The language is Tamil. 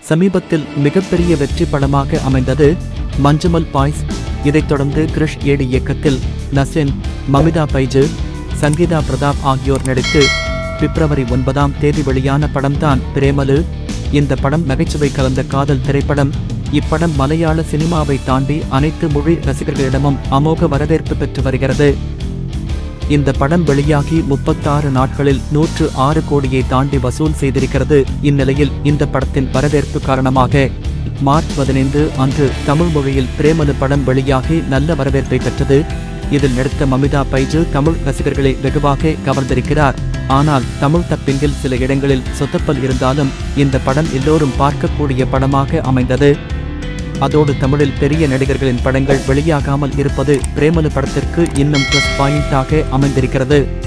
சமீபத்தில் மிகப்பெரிய வெற்றி படமாக அமைந்தது மஞ்சுமல் பாய்ஸ் இதைத் தொடர்ந்து கிரிஷ் ஏடி இயக்கத்தில் நஸ்ரின் மமிதா பைஜு சங்கீதா பிரதாப் ஆகியோர் நடித்து பிப்ரவரி ஒன்பதாம் தேதி வெளியான படம்தான் பிரேமலு இந்த படம் நகைச்சுவை கலந்த காதல் திரைப்படம் இப்படம் மலையாள சினிமாவை தாண்டி அனைத்து மொழி ரசிகர்களிடமும் அமோக வரவேற்பு பெற்று வருகிறது இந்த படம் வெளியாகி முப்பத்தாறு நாட்களில் நூற்று ஆறு கோடியை தாண்டி வசூல் செய்திருக்கிறது இந்நிலையில் இந்த படத்தின் வரவேற்பு காரணமாக மார்ச் பதினைந்து அன்று தமிழ் மொழியில் பிரேமலு படம் வெளியாகி நல்ல வரவேற்பை பெற்றது இதில் நடித்த மமிதா பைஜு தமிழ் ரசிகர்களை வெகுவாக கவர்ந்திருக்கிறார் ஆனால் தமிழ் தப்பிங்கில் சில இடங்களில் சொத்தப்பல் இருந்தாலும் இந்த படம் எல்லோரும் பார்க்கக்கூடிய படமாக அமைந்தது அதோடு தமிழில் பெரிய நடிகர்களின் படங்கள் வெளியாகாமல் இருப்பது பிரேமலு படத்திற்கு இன்னும் பிளஸ் பாயிண்டாக அமைந்திருக்கிறது